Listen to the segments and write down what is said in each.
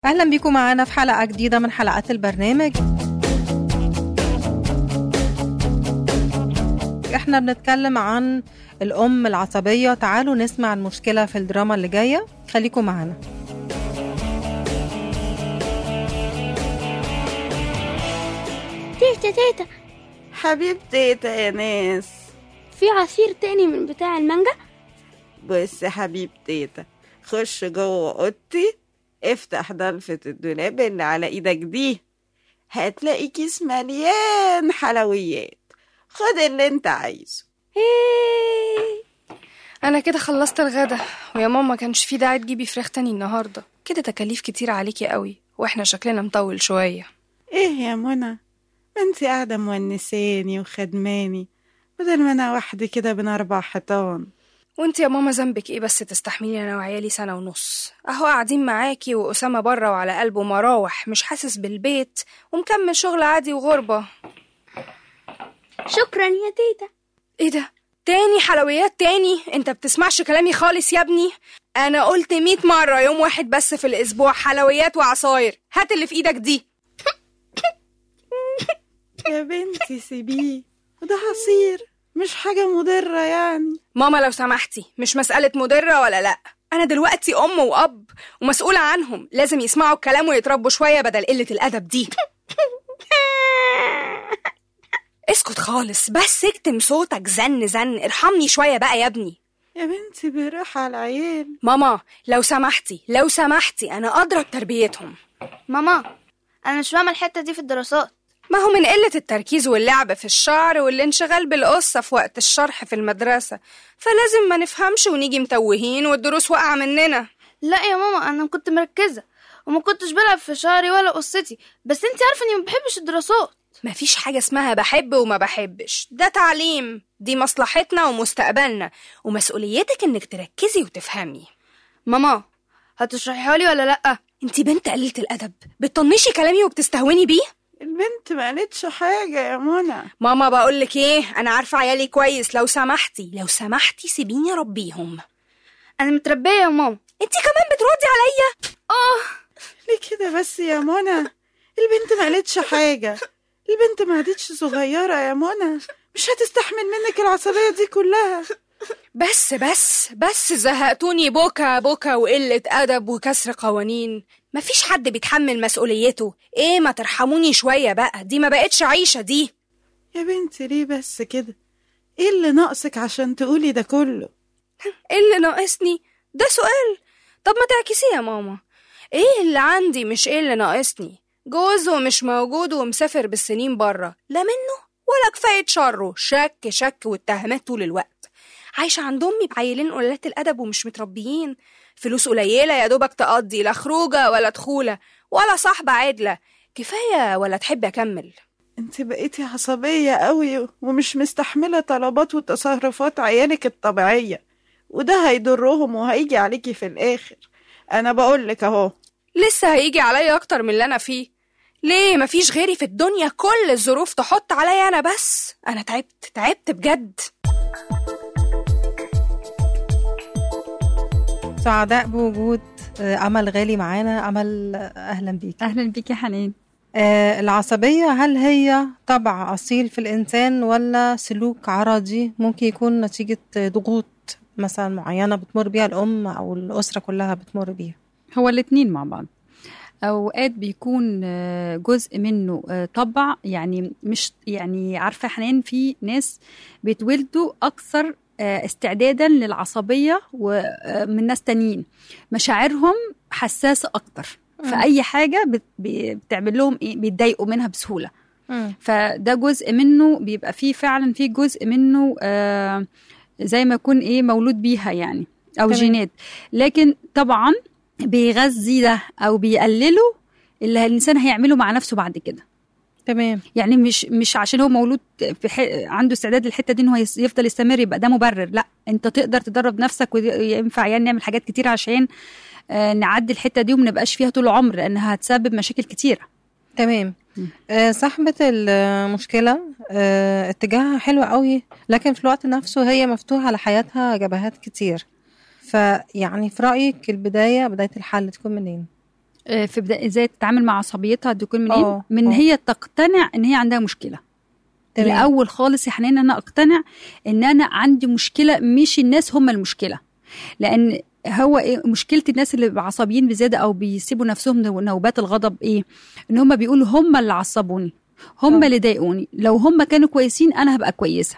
أهلا بيكم معانا في حلقة جديدة من حلقات البرنامج احنا بنتكلم عن الأم العصبية تعالوا نسمع المشكلة في الدراما اللي جاية خليكم معانا تيتا تيتا حبيب تيتا يا ناس في عصير تاني من بتاع المانجا بص يا حبيب تيتا خش جوه اوضتي افتح ضلفة الدولاب اللي على ايدك دي هتلاقي كيس مليان حلويات خد اللي انت عايزه إيه. انا كده خلصت الغدا ويا ماما ما كانش في داعي تجيبي فراخ تاني النهارده كده تكاليف كتير عليكي قوي واحنا شكلنا مطول شويه ايه يا منى ما انت قاعدة مونساني وخدماني بدل ما انا وحدي كده بين اربع حيطان وانت يا ماما ذنبك ايه بس تستحملي انا وعيالي سنه ونص اهو قاعدين معاكي واسامه بره وعلى قلبه مراوح مش حاسس بالبيت ومكمل شغل عادي وغربه شكرا يا تيتا ايه ده تاني حلويات تاني انت بتسمعش كلامي خالص يا ابني انا قلت مية مرة يوم واحد بس في الاسبوع حلويات وعصاير هات اللي في ايدك دي يا بنتي سيبيه وده عصير مش حاجة مضرة يعني ماما لو سمحتي مش مسألة مضرة ولا لأ أنا دلوقتي أم وأب ومسؤولة عنهم لازم يسمعوا الكلام ويتربوا شوية بدل قلة الأدب دي اسكت خالص بس اكتم صوتك زن زن ارحمني شوية بقى يا ابني يا بنتي بالراحة على العيال ماما لو سمحتي لو سمحتي أنا أضرب تربيتهم ماما انا مش فاهمه الحته دي في الدراسات ما هو من قلة التركيز واللعب في الشعر والانشغال بالقصة في وقت الشرح في المدرسة فلازم ما نفهمش ونيجي متوهين والدروس واقعة مننا لا يا ماما انا كنت مركزه وما كنتش بلعب في شعري ولا قصتي بس انت عارفه اني ما بحبش الدراسات مفيش حاجة اسمها بحب وما بحبش ده تعليم دي مصلحتنا ومستقبلنا ومسؤوليتك انك تركزي وتفهمي ماما هتشرحيها لي ولا لا انتي بنت قليلة الأدب بتطنشي كلامي وبتستهوني بيه البنت ما قالتش حاجة يا منى ماما بقولك ايه انا عارفة عيالي كويس لو سمحتي لو سمحتي سيبيني اربيهم انا متربيه يا ماما انتي كمان بتردي عليا ليه كده بس يا منى البنت ما قالتش حاجة البنت ما عادتش صغيرة يا منى مش هتستحمل منك العصبية دي كلها بس بس بس زهقتوني بكا بكا وقلة أدب وكسر قوانين مفيش حد بيتحمل مسؤوليته ايه ما ترحموني شوية بقى دي ما بقتش عيشة دي يا بنتي ليه بس كده ايه اللي ناقصك عشان تقولي ده كله ايه اللي ناقصني ده سؤال طب ما تعكسيه يا ماما ايه اللي عندي مش ايه اللي ناقصني جوز ومش موجود ومسافر بالسنين بره لا منه ولا كفاية شره شك شك واتهامات طول الوقت عايشة عند أمي بعيلين قلات الأدب ومش متربيين فلوس قليلة يا دوبك تقضي لا خروجة ولا دخولة ولا صاحبة عدلة كفاية ولا تحب أكمل انت بقيتي عصبية قوي ومش مستحملة طلبات وتصرفات عيالك الطبيعية وده هيضرهم وهيجي عليكي في الآخر أنا بقولك أهو لسه هيجي عليا أكتر من اللي أنا فيه ليه مفيش غيري في الدنيا كل الظروف تحط عليا أنا بس أنا تعبت تعبت بجد سعداء بوجود آه، أمل غالي معانا أمل آه، أهلا بيك اهلا بيك يا حنان آه، العصبية هل هي طبع أصيل في الإنسان ولا سلوك عرضي ممكن يكون نتيجة ضغوط مثلا معينة بتمر بيها الأم أو الأسرة كلها بتمر بيها هو الاتنين مع بعض اوقات بيكون آه، جزء منه آه، طبع يعني مش يعني عارفه يا حنان في ناس بيتولدوا اكثر آه، استعدادا للعصبيه ومن ناس تانيين مشاعرهم حساسه اكتر فاي حاجه بت- بي- بتعمل لهم ايه بيتضايقوا منها بسهوله فده جزء منه بيبقى فيه فعلا فيه جزء منه آه زي ما يكون ايه مولود بيها يعني او تمام. جينات لكن طبعا بيغذي ده او بيقلله اللي الانسان هيعمله مع نفسه بعد كده تمام يعني مش مش عشان هو مولود في ح... عنده استعداد للحته دي ان هو يس- يفضل يستمر يبقى ده مبرر لا انت تقدر تدرب نفسك وينفع يعني نعمل حاجات كتير عشان آه، نعدي الحته دي وما نبقاش فيها طول العمر لانها هتسبب مشاكل كتيره تمام مم. آه، صاحبة المشكلة آه، اتجاهها حلو قوي لكن في الوقت نفسه هي مفتوحة على حياتها جبهات كتير فيعني في رأيك البداية بداية الحل تكون منين؟ آه، في بداية ازاي تتعامل مع عصبيتها دي يكون منين آه، من آه. هي تقتنع ان هي عندها مشكله تمام. الاول خالص يا حنان انا اقتنع ان انا عندي مشكله مش الناس هم المشكله لان هو إيه مشكله الناس اللي بيبقوا عصبيين بزياده او بيسيبوا نفسهم نو- نوبات الغضب ايه ان هم بيقولوا هم اللي عصبوني هم آه. اللي ضايقوني لو هم كانوا كويسين انا هبقى كويسه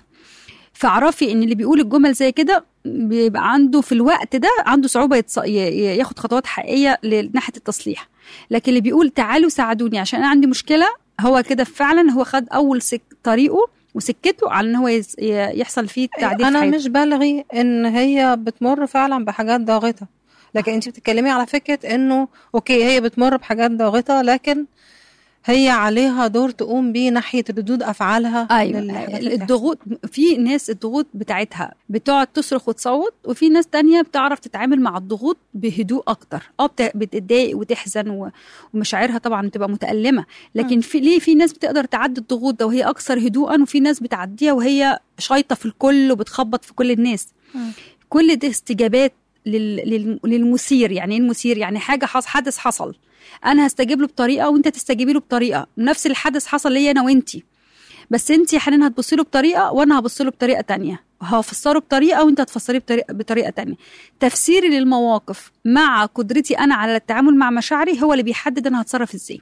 فاعرفي ان اللي بيقول الجمل زي كده بيبقى عنده في الوقت ده عنده صعوبه يتص... ي- ي- ياخد خطوات حقيقيه لناحيه التصليح لكن اللي بيقول تعالوا ساعدوني عشان انا عندي مشكله هو كده فعلا هو خد اول سك... طريقه وسكته على ان هو يز... ي- يحصل فيه تعديل في انا حياته. مش بلغي ان هي بتمر فعلا بحاجات ضاغطه لكن انت بتتكلمي على فكره انه اوكي هي بتمر بحاجات ضاغطه لكن هي عليها دور تقوم بيه ناحيه ردود افعالها ايوه للحاجات اللي الضغوط في ناس الضغوط بتاعتها بتقعد تصرخ وتصوت وفي ناس تانية بتعرف تتعامل مع الضغوط بهدوء اكتر اه بت- بتتضايق وتحزن و- ومشاعرها طبعا بتبقى متألمة لكن في ليه في ناس بتقدر تعدي الضغوط ده وهي اكثر هدوءا وفي ناس بتعديها وهي شايطة في الكل وبتخبط في كل الناس مم. كل ده استجابات لل... لل... للمثير يعني ايه المثير يعني حاجة حص... حدث حصل انا هستجيب له بطريقة وانت تستجيبي له بطريقة نفس الحدث حصل ليا انا وانتي بس انت يا حنان هتبصي له بطريقه وانا هبص له بطريقه تانية هفسره بطريقه وانت هتفسريه بطريقه بطريقه تانية تفسيري للمواقف مع قدرتي انا على التعامل مع مشاعري هو اللي بيحدد انا هتصرف ازاي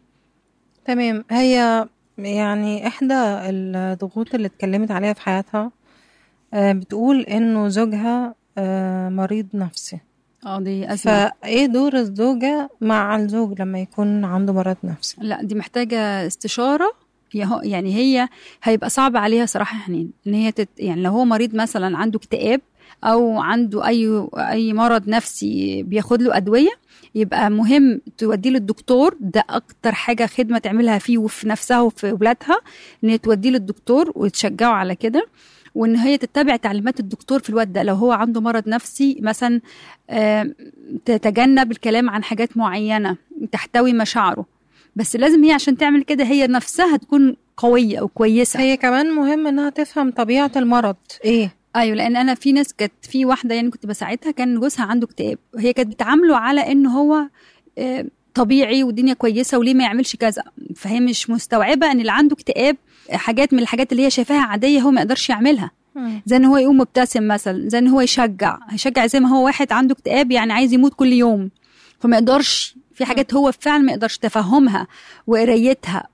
تمام هي يعني احدى الضغوط اللي اتكلمت عليها في حياتها آه، بتقول انه زوجها آه، مريض نفسي اه دي ازمه فايه دور الزوجه مع الزوج لما يكون عنده مرض نفسي لا دي محتاجه استشاره يا هو- يعني هي هيبقى صعب عليها صراحه يا حنين ان هي تت يعني لو هو مريض مثلا عنده اكتئاب او عنده اي اي مرض نفسي بياخد له ادويه يبقى مهم توديه للدكتور ده اكتر حاجه خدمه تعملها فيه وفي نفسها وفي اولادها ان هي توديه للدكتور وتشجعه على كده وان هي تتبع تعليمات الدكتور في الوقت ده لو هو عنده مرض نفسي مثلا آم، تتجنب الكلام عن حاجات معينه تحتوي مشاعره بس لازم هي عشان تعمل كده هي نفسها تكون قويه او كويسه هي كمان مهم انها تفهم طبيعه المرض ايه ايوه لان انا في ناس كانت في واحده يعني كنت بساعدها كان جوزها عنده اكتئاب هي كانت بتعامله على انه هو آه، طبيعي والدنيا كويسه وليه ما يعملش كذا فهي مش مستوعبه ان اللي عنده اكتئاب حاجات من الحاجات اللي هي شايفاها عاديه هو ما يقدرش يعملها زي ان هو يقوم مبتسم مثلا زي ان هو يشجع هيشجع زي ما هو واحد عنده اكتئاب يعني عايز يموت كل يوم فما يقدرش في حاجات هو فعلا ما يقدرش تفهمها وقرايتها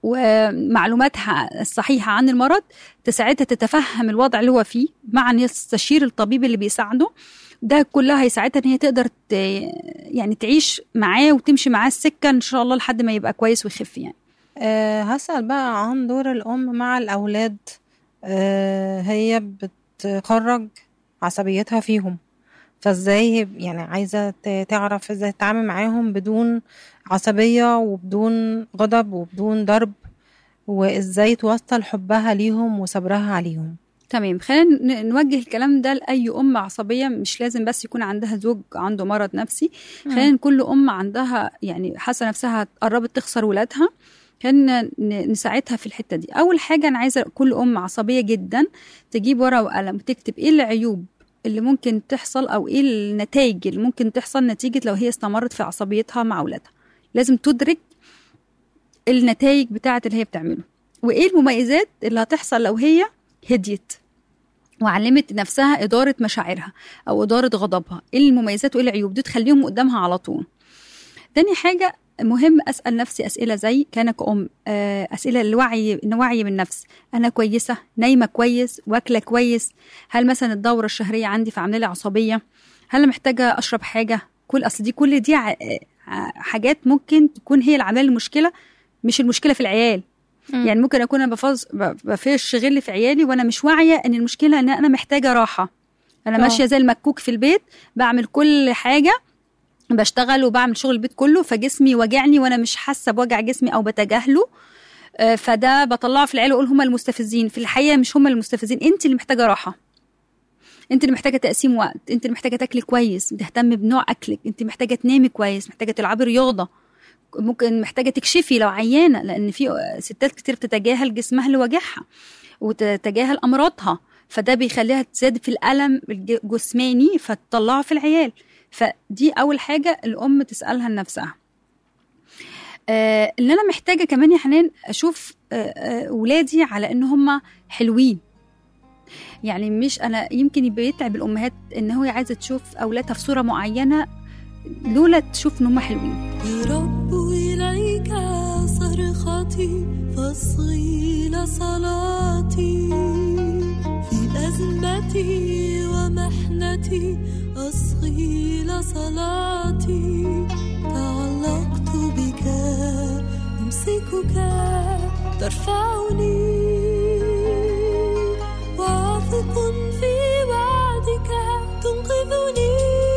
ومعلوماتها الصحيحه عن المرض تساعدها تتفهم الوضع اللي هو فيه مع ان يستشير الطبيب اللي بيساعده ده كلها هيساعدها ان هي تقدر ت... يعني تعيش معاه وتمشي معاه السكه ان شاء الله لحد ما يبقى كويس ويخف يعني أه هسأل بقى عن دور الأم مع الأولاد أه هي بتخرج عصبيتها فيهم فازاي يعني عايزة ت- تعرف ازاي تتعامل معاهم بدون عصبية وبدون غضب وبدون ضرب وازاي توصل حبها ليهم وصبرها عليهم تمام خلينا ن- نوجه الكلام ده لاي ام عصبيه مش لازم بس يكون عندها زوج عنده مرض نفسي خلينا كل ام عندها يعني حاسه نفسها قربت تخسر ولادها خلينا ن- نساعدها في الحته دي اول حاجه انا عايزه كل ام عصبيه جدا تجيب ورقه وقلم وتكتب ايه العيوب اللي ممكن تحصل او ايه النتائج اللي ممكن تحصل نتيجه لو هي استمرت في عصبيتها مع اولادها لازم تدرك النتائج بتاعه اللي هي بتعمله وايه المميزات اللي هتحصل لو هي هديت وعلمت نفسها إدارة مشاعرها أو إدارة غضبها إيه المميزات وإيه العيوب دي تخليهم قدامها على طول تاني حاجة مهم أسأل نفسي أسئلة زي كان كأم آه، أسئلة الوعي وعي بالنفس أنا كويسة نايمة كويس واكلة كويس هل مثلا الدورة الشهرية عندي فعاملة لي عصبية هل أنا محتاجة أشرب حاجة كل أصل دي كل دي ع- ع- حاجات ممكن تكون هي اللي عاملة لي المشكلة مش المشكلة في العيال مم. يعني ممكن اكون انا بفز ب- بفش غل في عيالي وانا مش واعيه ان المشكله ان انا محتاجه راحه انا آه. ماشيه زي المكوك في البيت بعمل كل حاجه بشتغل وبعمل شغل البيت كله فجسمي وجعني وانا مش حاسه بوجع جسمي او بتجاهله آه، فده بطلعه في العيال واقول هم المستفزين في الحقيقه مش هم المستفزين انت اللي محتاجه راحه انت اللي محتاجه تقسيم وقت انت اللي محتاجه تاكلي كويس تهتمي بنوع اكلك انت محتاجه تنامي كويس محتاجه تلعبي رياضه ممكن محتاجه تكشفي لو عيانه لان في ستات كتير بتتجاهل جسمها لوجعها وتتجاهل امراضها فده بيخليها تزداد في الالم الجسماني فتطلعه في العيال فدي اول حاجه الام تسالها لنفسها آه اللي انا محتاجه كمان يا حنان اشوف آه آه ولادي على ان هم حلوين يعني مش انا يمكن يبقى يتعب الامهات ان هو عايزه تشوف اولادها في صوره معينه لولا تشوف ان هم حلوين يا رب إليك صرختي فاصغي لصلاتي في أزمتي ومحنتي أصغي لصلاتي تعلقت بك أمسكك ترفعني واثق في وعدك تنقذني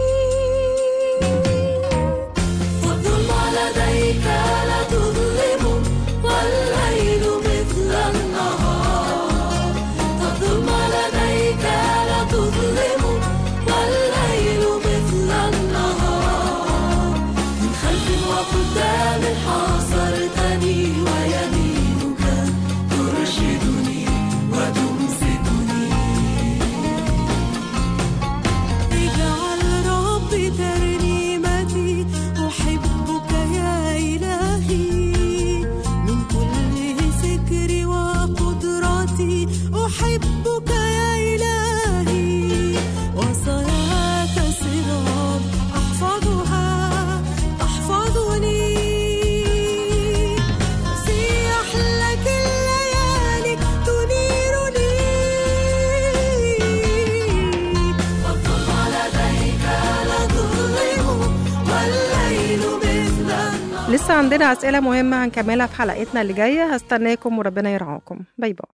والظلم لديك لا تظلم والليل مثل النهار الظلم لديك لا تظلم والليل مثل النهار من خلف وقدام حاصرتني ويمينك ترشدني وتمسكني اجعل ربي ترنيمتي أحبك يا إلهي من كل فكري وقدرتي أحبك يا إلهي وصاياك صراط أحفظها تحفظني في أحلك الليالي تنيرني والظلم لديك لا تظلم والليل مثل النهار لسه عندنا أسئلة مهمة هنكملها في حلقتنا اللي جاية هستناكم وربنا يرعاكم باي باي